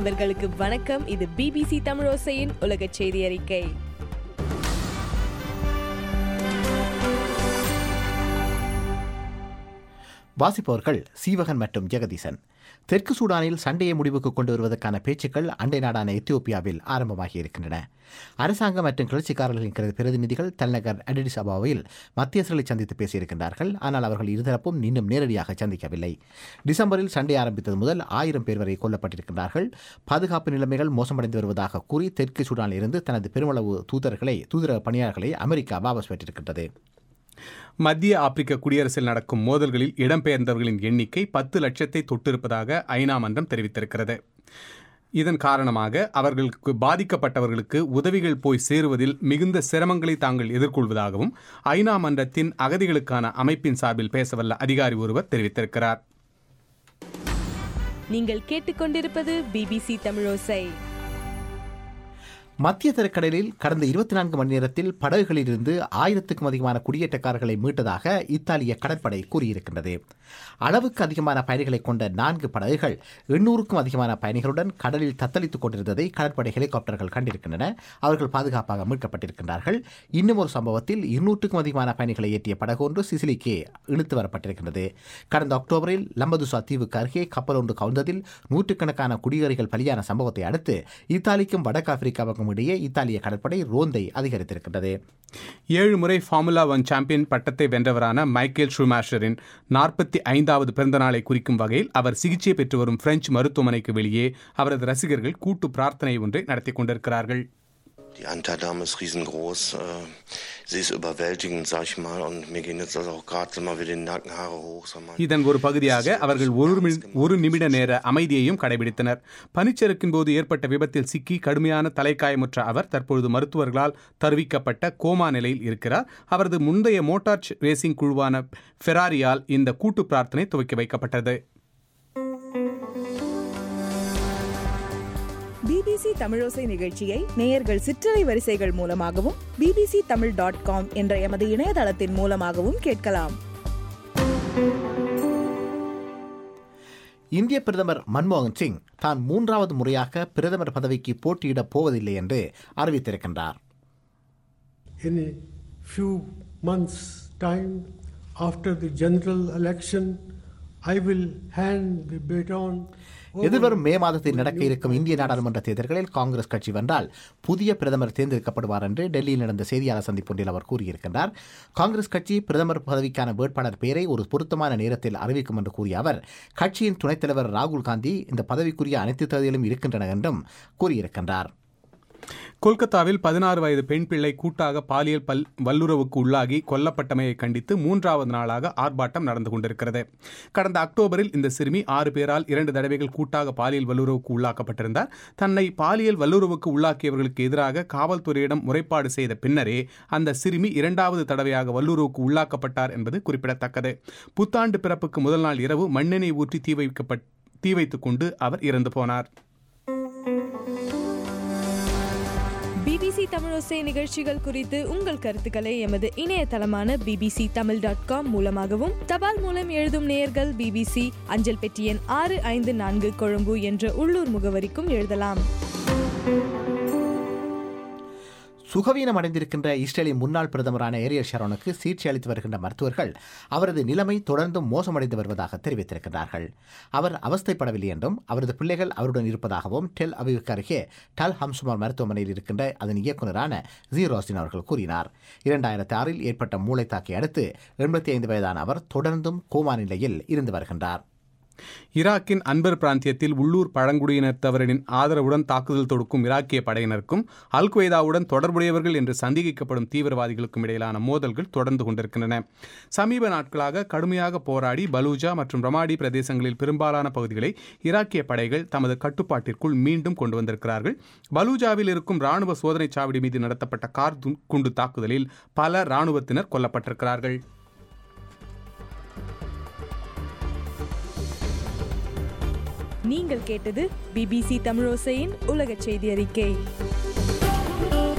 நண்பர்களுக்கு வணக்கம் இது பிபிசி தமிழோசையின் உலக செய்தி அறிக்கை வாசிப்பவர்கள் சீவகன் மற்றும் ஜெகதீசன் தெற்கு சூடானில் சண்டையை முடிவுக்கு கொண்டு வருவதற்கான பேச்சுக்கள் அண்டை நாடான எத்தியோப்பியாவில் ஆரம்பமாகி இருக்கின்றன அரசாங்கம் மற்றும் கிளர்ச்சிக்காரர்களின் கிர- பிரதிநிதிகள் தலைநகர் அடிடிஸ் அபாவில் மத்தியஸ்தர்களை சந்தித்து பேசியிருக்கின்றார்கள் ஆனால் அவர்கள் இருதரப்பும் இன்னும் நேரடியாக சந்திக்கவில்லை டிசம்பரில் சண்டை ஆரம்பித்தது முதல் ஆயிரம் பேர் வரை கொல்லப்பட்டிருக்கின்றார்கள் பாதுகாப்பு நிலைமைகள் மோசமடைந்து வருவதாக கூறி தெற்கு சூடானில் இருந்து தனது பெருமளவு தூதர்களை தூதரக பணியாளர்களை அமெரிக்கா வாபஸ் பெற்றிருக்கின்றது மத்திய ஆப்பிரிக்க குடியரசில் நடக்கும் மோதல்களில் இடம்பெயர்ந்தவர்களின் எண்ணிக்கை பத்து லட்சத்தை தொட்டிருப்பதாக ஐநா மன்றம் தெரிவித்திருக்கிறது இதன் காரணமாக அவர்களுக்கு பாதிக்கப்பட்டவர்களுக்கு உதவிகள் போய் சேருவதில் மிகுந்த சிரமங்களை தாங்கள் எதிர்கொள்வதாகவும் ஐநா மன்றத்தின் அகதிகளுக்கான அமைப்பின் சார்பில் பேசவல்ல அதிகாரி ஒருவர் தெரிவித்திருக்கிறார் நீங்கள் கேட்டுக்கொண்டிருப்பது பிபிசி தமிழோசை மத்திய தரைக்கடலில் கடந்த இருபத்தி நான்கு மணி நேரத்தில் படகுகளிலிருந்து ஆயிரத்துக்கும் அதிகமான குடியேற்றக்காரர்களை மீட்டதாக இத்தாலிய கடற்படை கூறியிருக்கின்றது அளவுக்கு அதிகமான பயணிகளை கொண்ட நான்கு படகுகள் எண்ணூறுக்கும் அதிகமான பயணிகளுடன் கடலில் தத்தளித்துக் கொண்டிருந்ததை கடற்படை ஹெலிகாப்டர்கள் கண்டிருக்கின்றன அவர்கள் பாதுகாப்பாக மீட்கப்பட்டிருக்கின்றார்கள் இன்னும் ஒரு சம்பவத்தில் இருநூற்றுக்கும் அதிகமான பயணிகளை ஏற்றிய படகு ஒன்று சிசிலிக்கு இழுத்து வரப்பட்டிருக்கின்றது கடந்த அக்டோபரில் லம்பதுசா தீவுக்கு அருகே கப்பல் ஒன்று கவுந்ததில் நூற்றுக்கணக்கான குடியேறிகள் பலியான சம்பவத்தை அடுத்து இத்தாலிக்கும் வடக்கு ஆப்பிரிக்காவுக்கும் இடையே இத்தாலிய கடற்படை ரோந்தை அதிகரித்திருக்கின்றது ஏழு முறை ஃபார்முலா ஒன் சாம்பியன் பட்டத்தை வென்றவரான மைக்கேல் ஷூமாஷரின் நாற்பத்தி ஐந்தாவது பிறந்த நாளை குறிக்கும் வகையில் அவர் சிகிச்சை பெற்று வரும் பிரெஞ்சு மருத்துவமனைக்கு வெளியே அவரது ரசிகர்கள் கூட்டு பிரார்த்தனை ஒன்றை நடத்தி கொண்டிருக்கிறார்கள் Die Anterdame ist riesengroß. Äh, sie ist überwältigend, sag ich mal. Und mir gehen jetzt also auch gerade mal wieder die Nackenhaare hoch. Sag mal. இதன் ஒரு பகுதியாக அவர்கள் ஒரு மி- ஒரு நிமிட நேர அமைதியையும் கடைபிடித்தனர் பனிச்சறுக்கின் போது ஏற்பட்ட விபத்தில் சிக்கி கடுமையான தலைக்காயமுற்ற அவர் தற்பொழுது மருத்துவர்களால் தருவிக்கப்பட்ட கோமா நிலையில் இருக்கிறார் அவரது முந்தைய மோட்டார் ச்- ரேசிங் குழுவான ஃபெராரியால் இந்த கூட்டு பிரார்த்தனை துவக்கி வைக்கப்பட்டது பிபிசி தமிழோசை நிகழ்ச்சியை நேயர்கள் சிற்றலை வரிசைகள் மூலமாகவும் பிபிசி தமிழ் டாட் காம் என்ற எமது இணையதளத்தின் மூலமாகவும் கேட்கலாம் இந்திய பிரதமர் மன்மோகன் சிங் தான் மூன்றாவது முறையாக பிரதமர் பதவிக்கு போட்டியிடப் போவதில்லை என்று அறிவித்திருக்கின்றார் in a few months' time after the general election, I will hand the baton. over எதிர்வரும் மே மாதத்தில் நடக்க இருக்கும் இந்திய நாடாளுமன்ற தேர்தல்களில் காங்கிரஸ் கட்சி வென்றால் புதிய பிரதமர் தேர்ந்தெடுக்கப்படுவார் என்று டெல்லியில் நடந்த செய்தியாளர் சந்திப்பொன்றில் அவர் கூறியிருக்கின்றார் காங்கிரஸ் கட்சி பிரதமர் பதவிக்கான வேட்பாளர் பெயரை ஒரு பொருத்தமான நேரத்தில் அறிவிக்கும் என்று கூறிய அவர் கட்சியின் துணைத் தலைவர் ராகுல் காந்தி இந்த பதவிக்குரிய அனைத்து தகுதிகளும் இருக்கின்றன என்றும் கூறியிருக்கின்றார் கொல்கத்தாவில் பதினாறு வயது பெண் பிள்ளை கூட்டாக பாலியல் பல் வல்லுறவுக்கு உள்ளாகி கொல்லப்பட்டமையை கண்டித்து மூன்றாவது நாளாக ஆர்ப்பாட்டம் நடந்து கொண்டிருக்கிறது கடந்த அக்டோபரில் இந்த சிறுமி ஆறு பேரால் இரண்டு தடவைகள் கூட்டாக பாலியல் வல்லுறவுக்கு உள்ளாக்கப்பட்டிருந்தார் தன்னை பாலியல் வல்லுறவுக்கு உள்ளாக்கியவர்களுக்கு எதிராக காவல்துறையிடம் முறைப்பாடு செய்த பின்னரே அந்த சிறுமி இரண்டாவது தடவையாக வல்லுறவுக்கு உள்ளாக்கப்பட்டார் என்பது குறிப்பிடத்தக்கது புத்தாண்டு பிறப்புக்கு முதல் நாள் இரவு மண்ணெண்ணெய் ஊற்றி தீ வைக்கப்பட் தீ வைத்துக் கொண்டு அவர் இறந்து போனார் பிபிசி தமிழோசை நிகழ்ச்சிகள் குறித்து உங்கள் கருத்துக்களை எமது இணையதளமான பிபிசி தமிழ் டாட் காம் மூலமாகவும் தபால் மூலம் எழுதும் நேயர்கள் பிபிசி அஞ்சல் பெட்டி எண் ஆறு ஐந்து நான்கு கொழும்பு என்ற உள்ளூர் முகவரிக்கும் எழுதலாம் சுகவீனம் அடைந்திருக்கின்ற இஸ்ரேலின் முன்னாள் பிரதமரான ஏரியல் ஷரோனுக்கு சிகிச்சை அளித்து வருகின்ற மருத்துவர்கள் அவரது நிலைமை தொடர்ந்தும் மோசமடைந்து வருவதாக தெரிவித்திருக்கிறார்கள் அவர் அவஸ்தைப்படவில்லை என்றும் அவரது பிள்ளைகள் அவருடன் இருப்பதாகவும் டெல் அவிவுக்கு அருகே டல் ஹம்சுமார் மருத்துவமனையில் இருக்கின்ற அதன் இயக்குநரான ஜீரோஸ்டின் அவர்கள் கூறினார் இரண்டாயிரத்தி ஆறில் ஏற்பட்ட மூளை தாக்கி அடுத்து எண்பத்தி ஐந்து வயதான அவர் தொடர்ந்தும் கோமா நிலையில் இருந்து வருகின்றார் ஈராக்கின் அன்பர் பிராந்தியத்தில் உள்ளூர் பழங்குடியினத்தவரின் ஆதரவுடன் தாக்குதல் தொடுக்கும் ஈராக்கிய படையினருக்கும் அல் குவைதாவுடன் தொடர்புடையவர்கள் என்று சந்தேகிக்கப்படும் தீவிரவாதிகளுக்கும் இடையிலான மோதல்கள் தொடர்ந்து கொண்டிருக்கின்றன சமீப நாட்களாக கடுமையாக போராடி பலூஜா மற்றும் ரமாடி பிரதேசங்களில் பெரும்பாலான பகுதிகளை ஈராக்கிய படைகள் தமது கட்டுப்பாட்டிற்குள் மீண்டும் கொண்டு வந்திருக்கிறார்கள் பலூஜாவில் இருக்கும் ராணுவ சோதனைச் சாவடி மீது நடத்தப்பட்ட கார் து- குண்டு தாக்குதலில் பல ராணுவத்தினர் கொல்லப்பட்டிருக்கிறார்கள் நீங்கள் கேட்டது பிபிசி தமிழோசையின் உலக செய்தி அறிக்கை